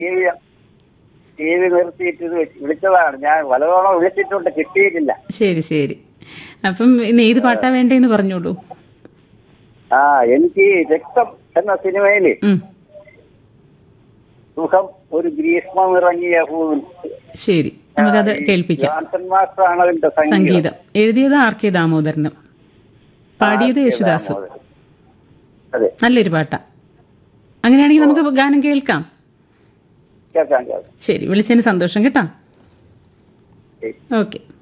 T V T V നിർത്തിയിട്ട് ഇത് വിളിച്ചതാണ് ഞാൻ പലതവണ വിളിച്ചിട്ടുണ്ട് കിട്ടിയിട്ടില്ല ശരി ശരി അപ്പം ഇന്ന് ഏത് പാട്ടാ വേണ്ടേന്ന് പറഞ്ഞോളൂ ആ എനിക്ക് രക്തം എന്ന സിനിമയില് ഉം, സുഖം ഒരു ഗ്രീഷ്മം ഇറങ്ങിയ പൂവിൽ ശരി നമുക്കത് കേൾപ്പിക്കാം ജോൺസൺ മാസ്റ്ററാണ് അതിന്റെ സംഗീതം സംഗീതം എഴുതിയത് ആർ കെ ദാമോദരനും പാടിയത് യേശുദാസും അതെ നല്ലൊരു പാട്ടാ അങ്ങനെയാണെങ്കിൽ നമുക്ക് ഗാനം കേൾക്കാം കേൾക്കാം കേൾക്കാം ശരി വിളിച്ചതിന് സന്തോഷം കേട്ടോ ശരി. ഓക്കെ